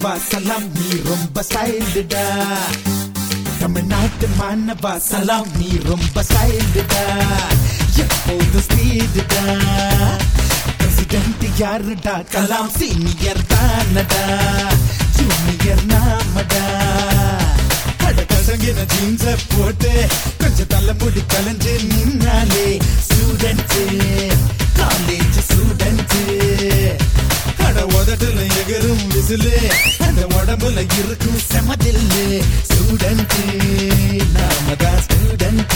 சலாம் நீ ரொம்ப ஸ்டைல்டுடா தமிழ்நாட்டு மாணவா சலாம் நீ ரொம்ப ஸ்டைல்டுடா எப்போது ஸ்பீடுடா பிரசிடென்ட் யாருடா கலாம் சீனியர் தானடா ஜூனியர் நாமடா கடகசங்கின ஜீன்ஸ போட்டு கொஞ்சம் தலைமுடி கலைஞ்சு நின்னாலே ஸ்டூடெண்ட் காலேஜ் ஸ்டூடெண்ட் கட உதட்டுல எகரும் விசிலு அந்த உடம்புல இருக்கும் செமதில்லு ஸ்டூடெண்ட் நாம தான் ஸ்டூடெண்ட்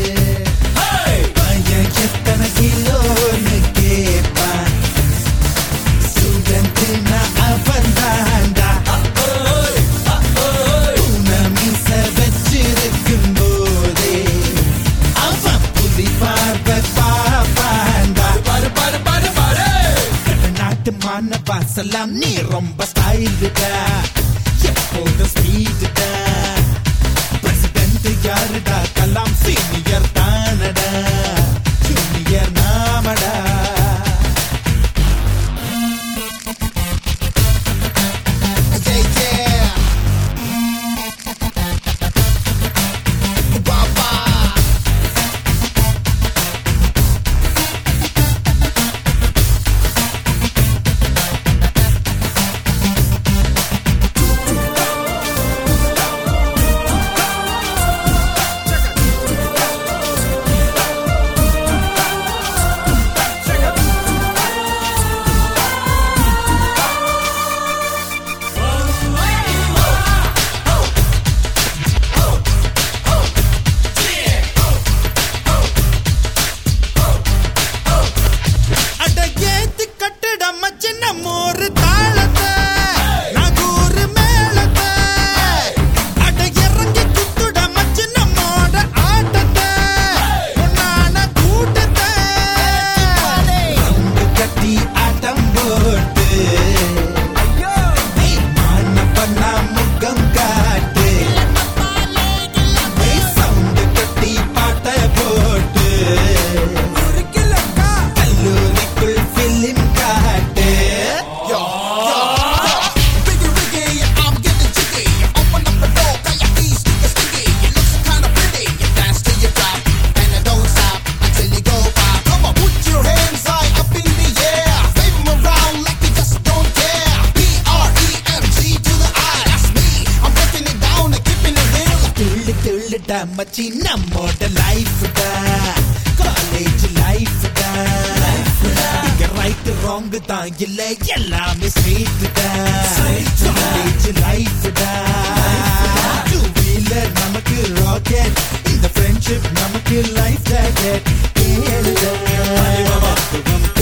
பையன் எத்தனை கிலோன்னு கேட்பான் ஸ்டூடெண்ட் நான் அவன் தான்டா மீச வச்சிருக்கும் போதே அவன் புலி பார்வை பாப்பாண்டா பாரு பாரு பாரு பாரு நாட்டு மாணவா சலாம் நீ ரொம்ப ஸ்டைலுடா எப்போது ஸ்பீடுடா பிரசிடென்ட் யாருடா கலாம் சீனியர் தானடா ஜூனியர் நாமடா Yeah, yeah. Wah, wah. அட ஏத்து கட்டுடம் சின்ன மோரு தாளத்தை நகூரு மேளத்தை அட இறங்கி குத்துடம் சின்ன மோட ஆட்டத்தை பொன்னான கூட்டத்தை ரவுண்டு கட்டி ஆட்டம் போட்டு நீ மான பண்ணா முகம் காட்டு நீ சவுண்டு கட்டி பாட்ட போட்டு கல்லூரிக்குள் பிலிம் காட்டு Biggie, Riggy, I'm getting jiggy. Open up the door, got your feet sticky, sticky. You look so kinda pretty. You dance till you drop, and it don't stop until you go pop. Come on, put your hands high up in the air. Wave 'em around like you just don't care. B R E M G to the I, that's me. I'm breaking it down and keeping it real. துள்ளு துள்ளுடா மச்சி நம்மோட லைஃப்டா college லைஃப்டா இங்க right wrong தான் இல்ல எல்லாமே straight college லைஃப்டா two wheeler நமக்கு ராக்கெட் இந்த ஃப்ரெண்ட்ஷிப் நமக்கு லைஃப் ஜாக்கெட் ஏழுடா